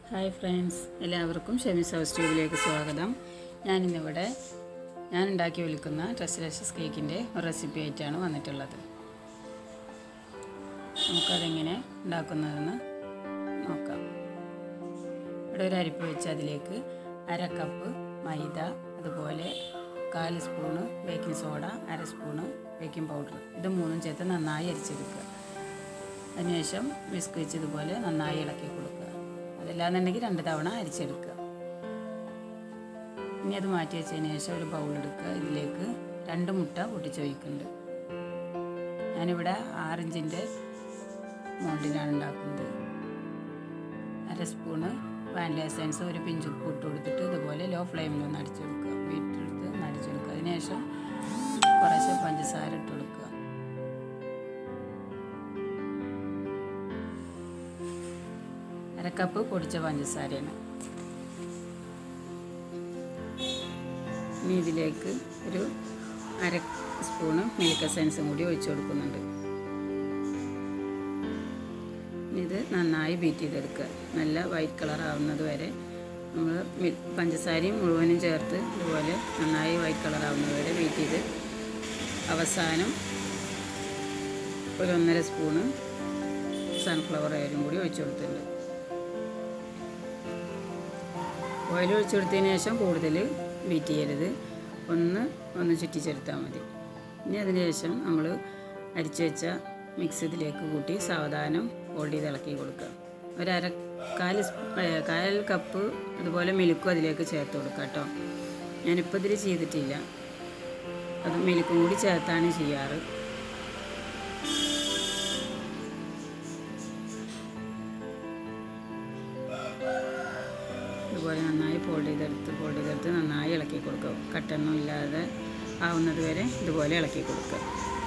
hi friends എല്ലാവർക്കും ഷെമീസ് house ട്യൂബിലേക്ക് സ്വാഗതം ഞാനിന്നിവിടെ ഞാൻ ഉണ്ടാക്കി വിൽക്കുന്ന ട്രസ്ലഷസ് കേക്കിൻ്റെ ഒരു റെസിപ്പി ആയിട്ടാണ് വന്നിട്ടുള്ളത് നമുക്കതെങ്ങനെ ഉണ്ടാക്കുന്നതെന്ന് നോക്കാം ഇവിടെ ഒരു അരിപ്പ് വെച്ച് അതിലേക്ക് അര കപ്പ് മൈദ അതുപോലെ കാൽ സ്പൂണ് ബേക്കിംഗ് സോഡ അര സ്പൂണ് ബേക്കിംഗ് പൗഡർ ഇത് മൂന്നും ചേർത്ത് നന്നായി അരിച്ചെടുക്കുക അതിനുശേഷം വിസ്ക് വെച്ച് ഇതുപോലെ നന്നായി ഇളക്കി കൊടുക്കുക അതല്ലാന്നുണ്ടെങ്കിൽ രണ്ട് തവണ അരിച്ചെടുക്കുക ഇനി അത് മാറ്റി വെച്ചതിന് ശേഷം ഒരു ബൗൾ എടുക്കുക ഇതിലേക്ക് രണ്ട് മുട്ട പൊട്ടിച്ച് വയ്ക്കുന്നുണ്ട് ഞാനിവിടെ ആറിഞ്ചിൻ്റെ മോൾഡിലാണ് ഉണ്ടാക്കുന്നത് അര സ്പൂണ് വാനില എസൻസ് ഒരു പിഞ്ച് ഉപ്പ് ഇട്ട് കൊടുത്തിട്ട് ഇതുപോലെ ലോ ഫ്ലെയിമിൽ ഒന്ന് അടിച്ചെടുക്കുക വീട്ടെടുത്ത് ഒന്ന് അടിച്ചെടുക്കുക അതിനുശേഷം കുറേശ്ശെ പഞ്ചസാര ഇട്ട് കൊടുക്കുക അരക്കപ്പ് പൊടിച്ച പഞ്ചസാരയാണ് ഇനി ഇതിലേക്ക് ഒരു അര സ്പൂണ് മിൽക്ക് എസൻസും കൂടി ഒഴിച്ചു കൊടുക്കുന്നുണ്ട് ഇനി ഇത് നന്നായി ബീറ്റ് ചെയ്തെടുക്കുക നല്ല വൈറ്റ് കളർ ആവുന്നത് വരെ നമ്മൾ പഞ്ചസാരയും മുഴുവനും ചേർത്ത് ഇതുപോലെ നന്നായി വൈറ്റ് കളർ ആവുന്നത് വരെ ബീറ്റ് ചെയ്ത് അവസാനം ഒരു ഒന്നര സ്പൂണ് സൺഫ്ലവർ ഓയിലും കൂടി ഒഴിച്ചു കൊടുത്തിട്ടുണ്ട് ഓയിൽ ഒഴിച്ചു കൊടുത്തതിന് ശേഷം കൂടുതൽ ബീറ്റ് ചെയ്യരുത് ഒന്ന് ഒന്ന് ചുറ്റിച്ചെടുത്താൽ മതി ഇനി അതിന് ശേഷം നമ്മൾ അരിച്ചു വെച്ച മിക്സ് ഇതിലേക്ക് കൂട്ടി സാവധാനം ഫോൾഡ് ചെയ്ത് ഇളക്കി കൊടുക്കുക ഒരു അര കാൽ കാൽ കപ്പ് അതുപോലെ മിൽക്കും അതിലേക്ക് ചേർത്ത് കൊടുക്കുക കേട്ടോ ഞാനിപ്പോൾ ഇതിൽ ചെയ്തിട്ടില്ല അത് മിൽക്കും കൂടി ചേർത്താണ് ചെയ്യാറ് ഇതുപോലെ നന്നായി ഫോൾഡ് ചെയ്തെടുത്ത് ഫോൾഡ് ചെയ്തെടുത്ത് നന്നായി ഇളക്കി കൊടുക്കുക കട്ടൊന്നും ഇല്ലാതെ ആവുന്നത് വരെ ഇതുപോലെ ഇളക്കി കൊടുക്കുക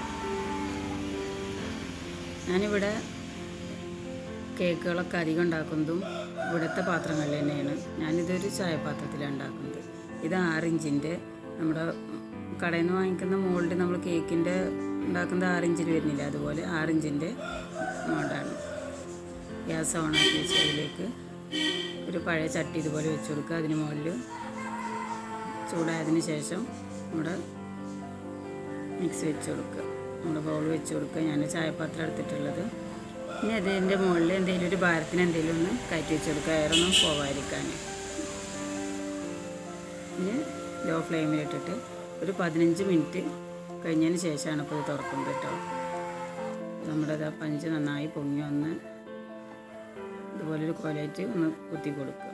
ഞാനിവിടെ കേക്കുകളൊക്കെ അധികം ഉണ്ടാക്കുന്നതും ഇവിടുത്തെ പാത്രങ്ങളിൽ തന്നെയാണ് ഞാനിതൊരു ചായപാത്രത്തിലാണ് ഉണ്ടാക്കുന്നത് ഇത് ആറിഞ്ചിൻ്റെ നമ്മുടെ കടയിൽ നിന്ന് വാങ്ങിക്കുന്ന മോൾഡ് നമ്മൾ കേക്കിൻ്റെ ഉണ്ടാക്കുന്നത് ആറിഞ്ചിൽ വരുന്നില്ല അതുപോലെ ആറിഞ്ചിൻ്റെ മോൾഡാണ് ഗ്യാസ് ഓണാക്കി വെച്ച് അതിലേക്ക് ഒരു പഴയ ചട്ടി ഇതുപോലെ വെച്ച് കൊടുക്കുക അതിന് മുകളിൽ ചൂടായതിന് ശേഷം നമ്മുടെ മിക്സ് വെച്ച് കൊടുക്കുക നമ്മുടെ ബൗൾ വെച്ച് കൊടുക്കുക ഞാൻ ചായപാത്രം എടുത്തിട്ടുള്ളത് ഇനി അതിൻ്റെ മുകളിൽ എന്തെങ്കിലും ഒരു ഭാരത്തിന് എന്തെങ്കിലും ഒന്ന് കയറ്റി വെച്ച് കൊടുക്കുക എയറൊന്നും പോവാതിരിക്കാൻ ഇനി ലോ ഫ്ലെയിമിലിട്ടിട്ട് ഒരു പതിനഞ്ച് മിനിറ്റ് കഴിഞ്ഞതിന് ശേഷമാണ് ഇപ്പോൾ ഇത് തുറക്കുന്നത് കേട്ടോ നമ്മുടെ ആ പഞ്ച് നന്നായി പൊങ്ങി വന്ന് ഇതുപോലൊരു കോലായിട്ട് ഒന്ന് കുത്തി കൊടുക്കുക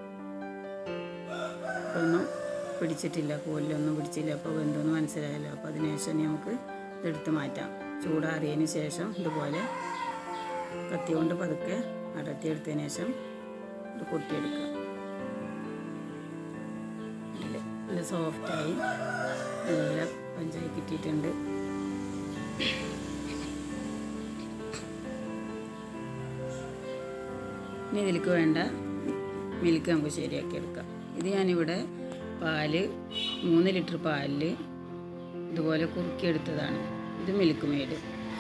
അപ്പോൾ ഒന്നും പിടിച്ചിട്ടില്ല കോലിലൊന്നും പിടിച്ചില്ല അപ്പോൾ വെന്തോന്ന് മനസ്സിലായല്ലോ അപ്പോൾ അതിന് ശേഷം നമുക്ക് ഇതെടുത്ത് മാറ്റാം ചൂടാറിയതിന് ശേഷം ഇതുപോലെ കത്തി കൊണ്ട് പതുക്കെ അടർത്തിയെടുത്തതിന് ശേഷം ഇത് കൊട്ടിയെടുക്കുക നല്ല സോഫ്റ്റായി നല്ല പഞ്ചായി കിട്ടിയിട്ടുണ്ട് ഇനി ഇതിലേക്ക് വേണ്ട മിൽക്ക് നമുക്ക് ശരിയാക്കി എടുക്കാം ഇത് ഞാനിവിടെ പാല് മൂന്ന് ലിറ്റർ പാലിൽ ഇതുപോലെ കുറുക്കിയെടുത്തതാണ് ഇത് മിൽക്ക് മെയ്ഡ്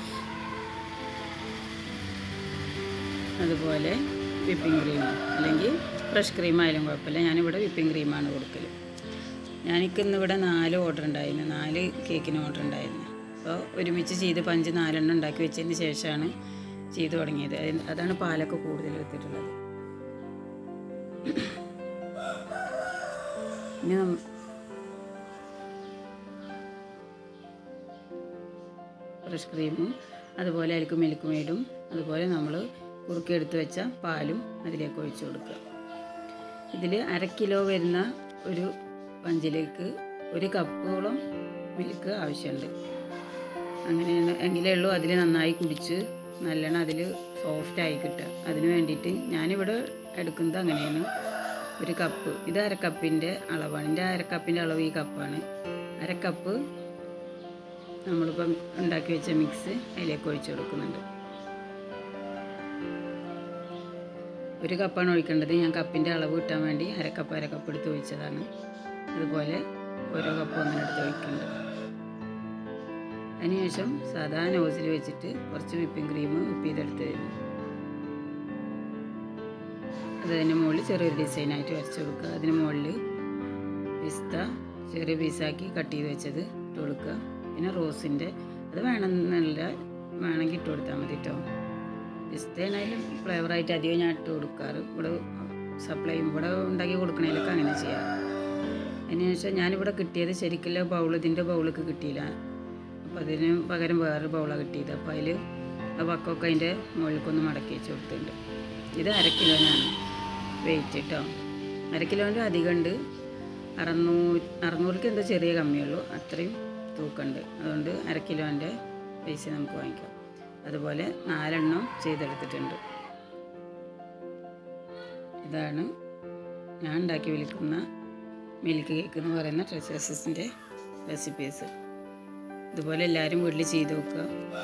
അതുപോലെ വിപ്പിംഗ് ക്രീം അല്ലെങ്കിൽ ഫ്രഷ് ക്രീം ആയാലും കുഴപ്പമില്ല ഞാനിവിടെ വിപ്പിംഗ് ക്രീമാണ് കൊടുക്കൽ ഞാനിക്ക് ഇന്നിവിടെ നാല് ഓർഡർ ഉണ്ടായിരുന്നു നാല് കേക്കിന് ഓർഡർ ഉണ്ടായിരുന്നു അപ്പോൾ ഒരുമിച്ച് ചെയ്ത് പഞ്ച് നാലെണ്ണം ഉണ്ടാക്കി വെച്ചതിന് ശേഷമാണ് ചെയ്തു തുടങ്ങിയത് അതാണ് പാലൊക്കെ കൂടുതൽ എടുത്തിട്ടുള്ളത് ഇനി ഫ്രഷ് ക്രീമും അതുപോലെ അതിലേക്ക് മിൽക്ക് മെയ്ഡും അതുപോലെ നമ്മൾ കുറുക്കിയെടുത്ത് വെച്ച പാലും അതിലേക്ക് ഒഴിച്ചു കൊടുക്കുക ഇതിൽ അര കിലോ വരുന്ന ഒരു പഞ്ചിലേക്ക് ഒരു കപ്പോളം മിൽക്ക് ആവശ്യമുണ്ട് അങ്ങനെയാണ് എങ്കിലേ ഉള്ളൂ അതിൽ നന്നായി കുടിച്ച് നല്ലോണം അതിൽ സോഫ്റ്റായി കിട്ടുക അതിന് വേണ്ടിയിട്ട് ഞാനിവിടെ എടുക്കുന്നത് അങ്ങനെയാണ് ഒരു കപ്പ് ഇത് അരക്കപ്പിൻ്റെ അളവാണ് എൻ്റെ അരക്കപ്പിൻ്റെ അളവ് ഈ കപ്പാണ് അരക്കപ്പ് നമ്മളിപ്പം ഉണ്ടാക്കി വെച്ച മിക്സ് അതിലേക്ക് ഒഴിച്ചു കൊടുക്കുന്നുണ്ട് ഒരു കപ്പാണ് ഒഴിക്കേണ്ടത് ഞാൻ കപ്പിൻ്റെ അളവ് കിട്ടാൻ വേണ്ടി അരക്കപ്പ് അരക്കപ്പ് എടുത്ത് ഒഴിച്ചതാണ് അതുപോലെ ഓരോ കപ്പ് അങ്ങനെ എടുത്ത് ഒഴിക്കുന്നുണ്ട് അതിനുശേഷം സാധാ നോസിൽ വെച്ചിട്ട് കുറച്ച് വിപ്പിംഗ് ക്രീം വിപ്പ് ചെയ്തെടുത്ത് തരും അതിന് മുകളിൽ ചെറിയൊരു ഡിസൈനായിട്ട് വരച്ച് കൊടുക്കുക അതിന് മുകളിൽ പിസ്ത ചെറിയ പീസാക്കി കട്ട് ചെയ്ത് വെച്ചത് ഇട്ട് കൊടുക്കുക പിന്നെ റോസിൻ്റെ അത് വേണമെന്നല്ല വേണമെങ്കിൽ ഇട്ട് കൊടുത്താൽ മതി കേട്ടോ പിസ്തേനായാലും ഫ്ലേവറായിട്ട് അധികം ഞാൻ ഇട്ട് കൊടുക്കാറ് ഇവിടെ സപ്ലൈ ചെയ്യും ഇവിടെ ഉണ്ടാക്കി കൊടുക്കണേലൊക്കെ അങ്ങനെ ചെയ്യാം അതിന് ശേഷം ഞാനിവിടെ കിട്ടിയത് ശരിക്കുള്ള ബൗൾ ഇതിൻ്റെ ബൗളൊക്കെ കിട്ടിയില്ല അപ്പോൾ അതിന് പകരം വേറൊരു ബൗളാണ് കിട്ടിയത് അപ്പോൾ അതിൽ ആ വക്കൊക്കെ അതിൻ്റെ മുകളിലേക്കൊന്ന് മടക്കി വെച്ച് കൊടുത്തിട്ടുണ്ട് ഇത് അര കിലോനാണ് വെയിറ്റ് കേട്ടോ അര കിലോൻ്റെ അധികം ഉണ്ട് അറുന്നൂറ് അറുന്നൂറിക്ക് എന്തോ ചെറിയ കമ്മിയുള്ളൂ അത്രയും തൂക്കമുണ്ട് അതുകൊണ്ട് അര കിലോൻ്റെ പൈസ നമുക്ക് വാങ്ങിക്കാം അതുപോലെ നാലെണ്ണം ചെയ്തെടുത്തിട്ടുണ്ട് ഇതാണ് ഞാൻ ഉണ്ടാക്കി വിൽക്കുന്ന മിൽക്ക് കേക്ക് എന്ന് പറയുന്ന ട്രഷേഴ്സിൻ്റെ റെസിപ്പീസ് ഇതുപോലെ എല്ലാവരും വീട്ടിൽ ചെയ്ത് നോക്കുക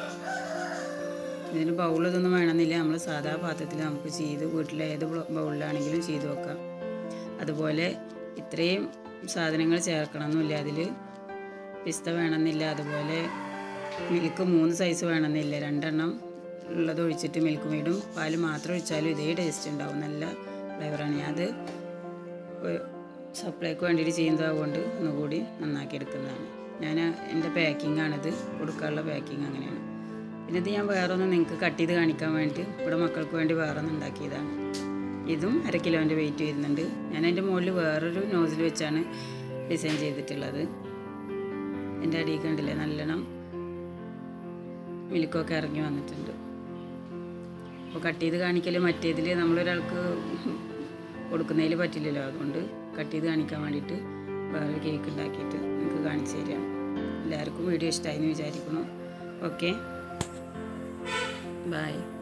ഇതിന് ബൗൾ ഇതൊന്നും വേണമെന്നില്ല നമ്മൾ സാധാ പാത്രത്തിൽ നമുക്ക് ചെയ്ത് വീട്ടിലെ ഏത് ബൗളിലാണെങ്കിലും ചെയ്ത് വെക്കാം അതുപോലെ ഇത്രയും സാധനങ്ങൾ ചേർക്കണമെന്നില്ല അതിൽ പിസ്ത വേണമെന്നില്ല അതുപോലെ മിൽക്ക് മൂന്ന് സൈസ് വേണമെന്നില്ല രണ്ടെണ്ണം ഉള്ളത് ഒഴിച്ചിട്ട് മിൽക്ക് മെയ്ഡും പാല് മാത്രം ഒഴിച്ചാലും ഇതേ ടേസ്റ്റ് ഉണ്ടാവും നല്ല ഫ്ലേവറാണ് ഞാൻ അത് സപ്ലൈക്ക് വേണ്ടിയിട്ട് ചെയ്യുന്നതാകൊണ്ട് ഒന്നുകൂടി നന്നാക്കി എടുക്കുന്നതാണ് ഞാൻ എൻ്റെ പാക്കിങ്ങാണിത് കൊടുക്കാനുള്ള പാക്കിങ് അങ്ങനെയാണ് പിന്നെ ഇത് ഞാൻ വേറെ ഒന്ന് നിങ്ങൾക്ക് കട്ട് ചെയ്ത് കാണിക്കാൻ വേണ്ടി ഇവിടെ മക്കൾക്ക് വേണ്ടി വേറെ ഒന്ന് ഉണ്ടാക്കിയതാണ് ഇതും അര കിലോൻ്റെ വെയിറ്റ് വരുന്നുണ്ട് ഞാൻ അതിൻ്റെ മുകളിൽ വേറൊരു നോസിൽ വെച്ചാണ് ഡിസൈൻ ചെയ്തിട്ടുള്ളത് എൻ്റെ അടിയിൽ കണ്ടില്ലേ നല്ലോണം മിൽക്കൊക്കെ ഇറങ്ങി വന്നിട്ടുണ്ട് അപ്പോൾ കട്ട് ചെയ്ത് കാണിക്കൽ മറ്റേതിൽ നമ്മളൊരാൾക്ക് കൊടുക്കുന്നതിൽ പറ്റില്ലല്ലോ അതുകൊണ്ട് കട്ട് ചെയ്ത് കാണിക്കാൻ വേണ്ടിയിട്ട് വേറെ കേക്ക് ഉണ്ടാക്കിയിട്ട് നിങ്ങൾക്ക് കാണിച്ചു തരികയാണ് എല്ലാവർക്കും വീഡിയോ ഇഷ്ടമായി എന്ന് വിചാരിക്കുന്നു ഓക്കെ ബൈ